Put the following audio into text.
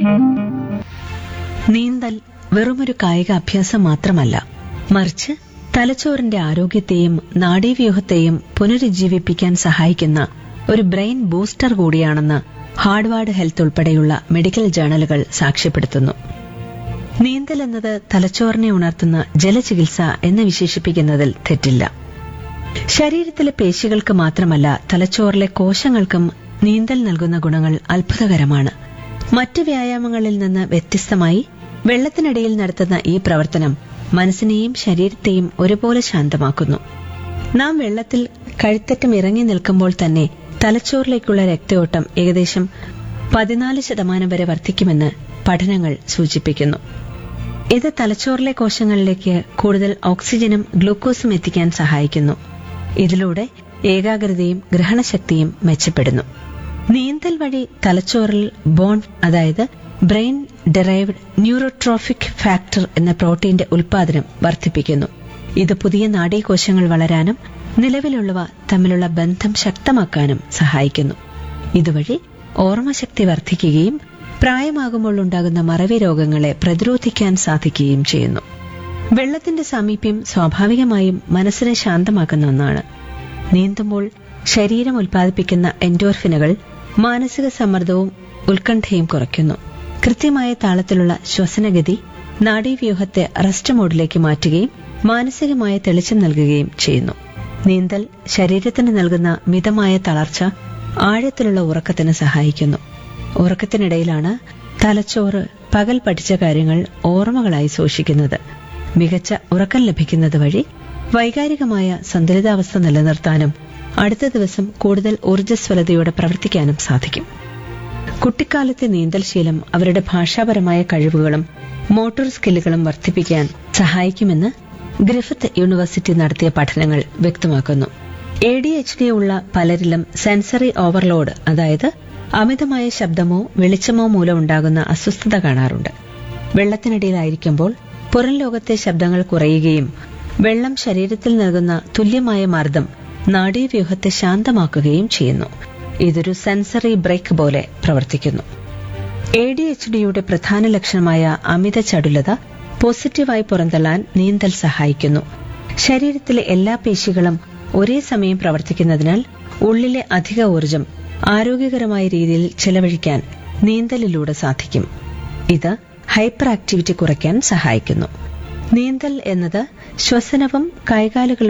നീന്തൽ വെറുമൊരു കായിക അഭ്യാസം മാത്രമല്ല മറിച്ച് തലച്ചോറിന്റെ ആരോഗ്യത്തെയും നാഡീവ്യൂഹത്തെയും പുനരുജ്ജീവിപ്പിക്കാൻ സഹായിക്കുന്ന ഒരു ബ്രെയിൻ ബൂസ്റ്റർ കൂടിയാണെന്ന് ഹാർഡ്വാർഡ് ഹെൽത്ത് ഉൾപ്പെടെയുള്ള മെഡിക്കൽ ജേണലുകൾ സാക്ഷ്യപ്പെടുത്തുന്നു നീന്തൽ എന്നത് തലച്ചോറിനെ ഉണർത്തുന്ന ജലചികിത്സ എന്ന് വിശേഷിപ്പിക്കുന്നതിൽ തെറ്റില്ല ശരീരത്തിലെ പേശികൾക്ക് മാത്രമല്ല തലച്ചോറിലെ കോശങ്ങൾക്കും നീന്തൽ നൽകുന്ന ഗുണങ്ങൾ അത്ഭുതകരമാണ് മറ്റു വ്യായാമങ്ങളിൽ നിന്ന് വ്യത്യസ്തമായി വെള്ളത്തിനടിയിൽ നടത്തുന്ന ഈ പ്രവർത്തനം മനസ്സിനെയും ശരീരത്തെയും ഒരുപോലെ ശാന്തമാക്കുന്നു നാം വെള്ളത്തിൽ കഴുത്തറ്റം ഇറങ്ങി നിൽക്കുമ്പോൾ തന്നെ തലച്ചോറിലേക്കുള്ള രക്തയോട്ടം ഏകദേശം പതിനാല് ശതമാനം വരെ വർദ്ധിക്കുമെന്ന് പഠനങ്ങൾ സൂചിപ്പിക്കുന്നു ഇത് തലച്ചോറിലെ കോശങ്ങളിലേക്ക് കൂടുതൽ ഓക്സിജനും ഗ്ലൂക്കോസും എത്തിക്കാൻ സഹായിക്കുന്നു ഇതിലൂടെ ഏകാഗ്രതയും ഗ്രഹണശക്തിയും മെച്ചപ്പെടുന്നു നീന്തൽ വഴി തലച്ചോറിൽ ബോൺ അതായത് ബ്രെയിൻ ഡെറൈവ്ഡ് ന്യൂറോട്രോഫിക് ഫാക്ടർ എന്ന പ്രോട്ടീന്റെ ഉൽപാദനം വർദ്ധിപ്പിക്കുന്നു ഇത് പുതിയ നാഡീകോശങ്ങൾ വളരാനും നിലവിലുള്ളവ തമ്മിലുള്ള ബന്ധം ശക്തമാക്കാനും സഹായിക്കുന്നു ഇതുവഴി ഓർമ്മശക്തി വർദ്ധിക്കുകയും പ്രായമാകുമ്പോൾ ഉണ്ടാകുന്ന മറവി രോഗങ്ങളെ പ്രതിരോധിക്കാൻ സാധിക്കുകയും ചെയ്യുന്നു വെള്ളത്തിന്റെ സാമീപ്യം സ്വാഭാവികമായും മനസ്സിനെ ശാന്തമാക്കുന്ന ഒന്നാണ് നീന്തുമ്പോൾ ശരീരം ഉൽപ്പാദിപ്പിക്കുന്ന എൻഡോർഫിനുകൾ മാനസിക സമ്മർദ്ദവും ഉത്കണ്ഠയും കുറയ്ക്കുന്നു കൃത്യമായ താളത്തിലുള്ള ശ്വസനഗതി നാഡീവ്യൂഹത്തെ റെസ്റ്റ് മോഡിലേക്ക് മാറ്റുകയും മാനസികമായ തെളിച്ചം നൽകുകയും ചെയ്യുന്നു നീന്തൽ ശരീരത്തിന് നൽകുന്ന മിതമായ തളർച്ച ആഴത്തിലുള്ള ഉറക്കത്തിന് സഹായിക്കുന്നു ഉറക്കത്തിനിടയിലാണ് തലച്ചോറ് പകൽ പഠിച്ച കാര്യങ്ങൾ ഓർമ്മകളായി സൂക്ഷിക്കുന്നത് മികച്ച ഉറക്കം ലഭിക്കുന്നത് വഴി വൈകാരികമായ സന്തുലിതാവസ്ഥ നിലനിർത്താനും അടുത്ത ദിവസം കൂടുതൽ ഊർജ്ജസ്വലതയോടെ പ്രവർത്തിക്കാനും സാധിക്കും കുട്ടിക്കാലത്തെ നീന്തൽ ശീലം അവരുടെ ഭാഷാപരമായ കഴിവുകളും മോട്ടോർ സ്കില്ലുകളും വർദ്ധിപ്പിക്കാൻ സഹായിക്കുമെന്ന് ഗ്രിഫിത്ത് യൂണിവേഴ്സിറ്റി നടത്തിയ പഠനങ്ങൾ വ്യക്തമാക്കുന്നു എ ഡി എച്ച് ഡി ഉള്ള പലരിലും സെൻസറി ഓവർലോഡ് അതായത് അമിതമായ ശബ്ദമോ വെളിച്ചമോ മൂലം ഉണ്ടാകുന്ന അസ്വസ്ഥത കാണാറുണ്ട് വെള്ളത്തിനടിയിലായിരിക്കുമ്പോൾ പുറം ലോകത്തെ ശബ്ദങ്ങൾ കുറയുകയും വെള്ളം ശരീരത്തിൽ നൽകുന്ന തുല്യമായ മർദ്ദം നാഡീവ്യൂഹത്തെ ശാന്തമാക്കുകയും ചെയ്യുന്നു ഇതൊരു സെൻസറി ബ്രേക്ക് പോലെ പ്രവർത്തിക്കുന്നു എ ഡി എച്ച് ഡിയുടെ പ്രധാന ലക്ഷണമായ അമിത ചടുലത പോസിറ്റീവായി പുറന്തള്ളാൻ നീന്തൽ സഹായിക്കുന്നു ശരീരത്തിലെ എല്ലാ പേശികളും ഒരേ സമയം പ്രവർത്തിക്കുന്നതിനാൽ ഉള്ളിലെ അധിക ഊർജം ആരോഗ്യകരമായ രീതിയിൽ ചെലവഴിക്കാൻ നീന്തലിലൂടെ സാധിക്കും ഇത് ഹൈപ്പർ ആക്ടിവിറ്റി കുറയ്ക്കാൻ സഹായിക്കുന്നു നീന്തൽ എന്നത് ശ്വസനവും കൈകാലുകളുടെ